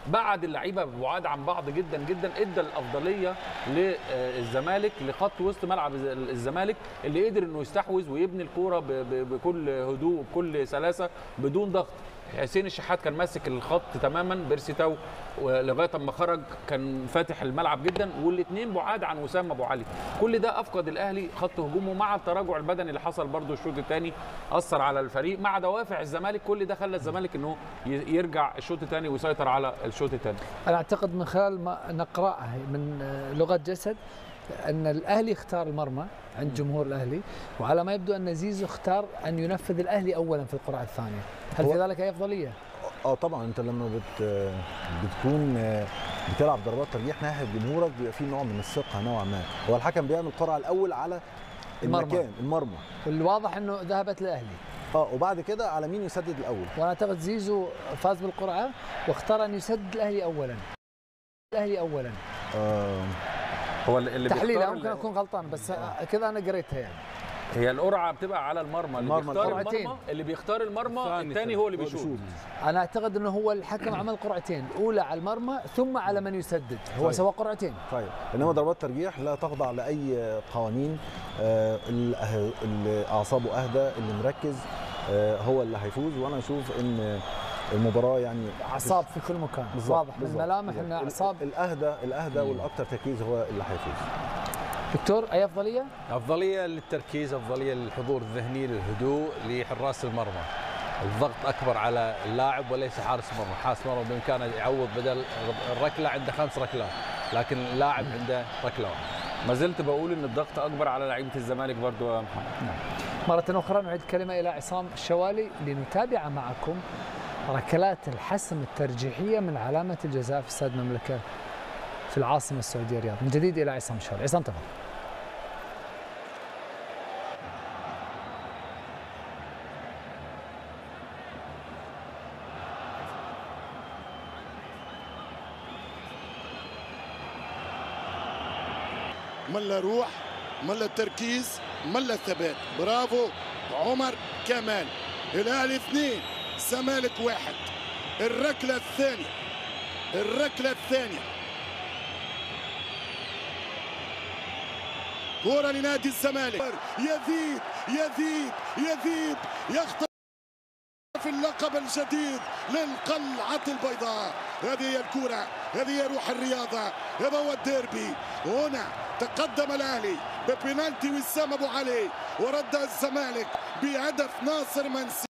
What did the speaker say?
بعد اللعيبه بعاد عن بعض جدا جدا ادى الافضليه للزمالك لخط وسط ملعب الزمالك اللي قدر انه يستحوذ ويبني الكوره ب- ب- بكل هدوء وبكل سلاسه بدون ضغط حسين الشحات كان ماسك الخط تماما بيرسي تاو لغايه اما خرج كان فاتح الملعب جدا والاثنين بعاد عن وسام ابو علي كل ده افقد الاهلي خط هجومه مع التراجع البدني اللي حصل برده الشوط الثاني اثر على الفريق مع دوافع الزمالك كل ده خلى الزمالك انه ي- يرجع الشوط الثاني ويسيطر على الشوط الثاني انا اعتقد من خلال ما نقراها من آه، لغه جسد ان الاهلي اختار المرمى عند جمهور الاهلي وعلى ما يبدو ان زيزو اختار ان ينفذ الاهلي اولا في القرعه الثانيه هل هو- في ذلك اي افضليه اه طبعا انت لما بت بتكون بتلعب ضربات ترجيح ناحيه جمهورك بيبقى في نوع من الثقه نوعا ما هو الحكم بيعمل قرعه الاول على المرمى. المكان المرمى والواضح انه ذهبت للاهلي اه وبعد كده على مين يسدد الاول وانا اعتقد زيزو فاز بالقرعه واختار ان يسدد الاهلي اولا الاهلي اولا آه هو اللي تحليل بيختار ممكن اكون غلطان بس كذا انا قريتها يعني هي القرعه بتبقى على المرمى اللي المرمى بيختار القرعتين. المرمى اللي بيختار المرمى الثاني الثاني هو اللي بيشوط انا اعتقد انه هو الحكم عمل قرعتين الاولى على المرمى ثم على من يسدد هو طيب. سوى قرعتين طيب انما ضربات ترجيح لا تخضع لاي قوانين آه اللي أه- اللي اعصابه اهدى اللي مركز آه هو اللي هيفوز وانا اشوف ان المباراه يعني اعصاب في كل مكان بالظبط، واضح من بالظبط، الملامح بالظبط. ان ال- اعصاب الاهدى الاهدى والاكثر تركيز هو اللي هيفوز دكتور اي افضليه؟ افضليه للتركيز افضليه للحضور الذهني للهدوء لحراس المرمى الضغط اكبر على اللاعب وليس حارس مرمى حارس مرمى بامكانه يعوض بدل الركله عنده خمس ركلات لكن اللاعب عنده ركله واحده ما زلت بقول ان الضغط اكبر على لعيبه الزمالك برضو يا محمد مرة أخرى نعيد الكلمة إلى عصام الشوالي لنتابع معكم ركلات الحسم الترجيحية من علامة الجزاء في استاد المملكة في العاصمة السعودية الرياض من جديد إلى عصام الشوالي عصام تفضل ملا روح ملا التركيز ملا الثبات برافو عمر كمال الاهلي اثنين زمالك واحد الركله الثانيه الركله الثانيه كرة لنادي الزمالك يزيد يزيد يزيد يخطف في اللقب الجديد للقلعة البيضاء هذه هي الكرة هذه هي روح الرياضة هذا هو الديربي هنا تقدم الأهلي ببنالتي وسام أبو علي ورد الزمالك بهدف ناصر منسي